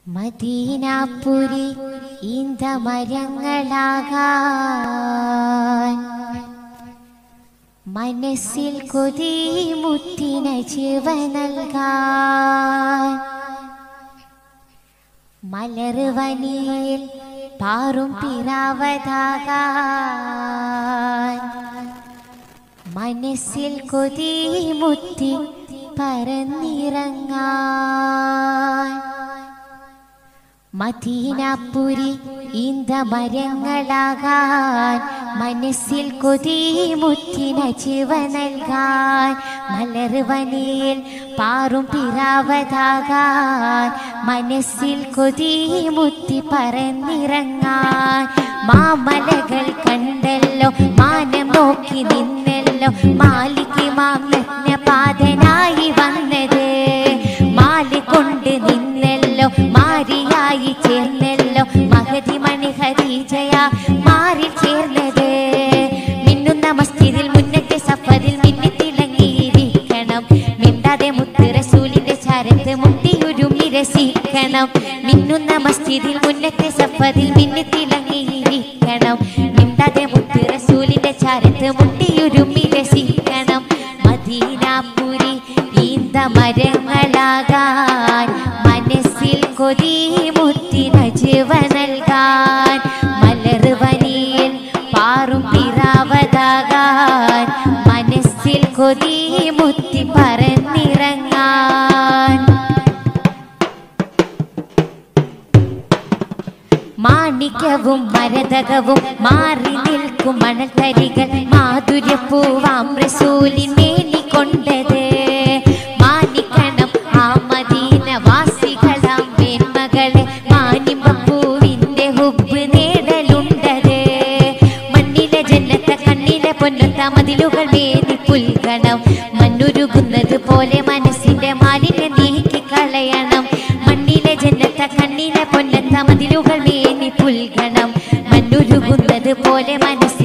മദീനാപുരി ഈന്ത മരങ്ങളാകാൻ മനസ്സിൽ കൊതി മുത്തിന ജീവ നൽകാൻ മലർവനിയിൽ പാറും പിറാവതാകാൻ മനസ്സിൽ കൊതി മുത്തി പറന്നിറങ്ങാൻ മദീനാപുരി ഈന്ത മരങ്ങളാകാൻ മനസ്സിൽ കൊതി മുത്തിന ജീവ നൽകാൻ മലർവനിയിൽ പാറും പിറാവതാകാൻ മനസ്സിൽ കൊതി മുത്തി പറന്നിറങ്ങാൻ മാമലകൾ കണ്ടല്ലോ മാനം നോക്കി നിന്നല്ലോ മാലിക്ക് മാമന പാതനായി വന്നത് മാലി കൊണ്ട് നിന്നല്ലോ മാരിയായി ചേർന്നല്ലോ മഹതി മണി ഹരീജയ മാറി ചേർന്നത് മിന്നുന്ന മസ്ജിദിൽ മുന്നത്തെ സഫറിൽ മിന്നി തിളങ്ങിയിരിക്കണം മിണ്ടാതെ മുത്ത് റസൂലിന്റെ ചരത്ത് മുട്ടിയുരുമി രസിക്കണം മിന്നുന്ന മസ്ജിദിൽ മുന്നത്തെ സഫറിൽ മിന്നി തിളങ്ങിയിരിക്കണം മിണ്ടാതെ മുത്ത് റസൂലിന്റെ ചരത്ത് മുട്ടിയുരുമി രസിക്കണം മദീനാപുരി ഈന്ത മരങ്ങളാകാൻ മനസ്സിൽ കൊതി മുത്തിന ജീവ നൽകാൻ മലർവനിയിൽ പാറും പിറാവതാകാൻ മനസ്സിൽ കൊതി മുത്തി പറന്നിറങ്ങാൻ മാണിക്യവും മരതകവും മാറി നിൽക്കും മണൽത്തരികൾ മാധുര്യപ്പൂവാം റസൂലിൻ മേനി കൊണ്ടത് മാനിക്കണം ആ മദീന വാസികളാം മേന്മകളെ മാനിമ്പപ്പൂവിന്റെ ഹുബ് നേടലുണ്ടത് മണ്ണിലെ ജന്നത്ത കണ്ണിലെ പൊന്നത്ത മതിലുകൾ മേനി പുൽകണം മണ്ണുരുകുന്നത് പോലെ മനസ്സിന്റെ മാലിന്യം നീക്കി കളയണം മണ്ണിലെ ജന്നത്ത കണ്ണിലെ പൊന്നത്ത മതിലുകൾ മേനി പുൽകണം മണ്ണുരുകുന്നത് പോലെ മനസ്സിൽ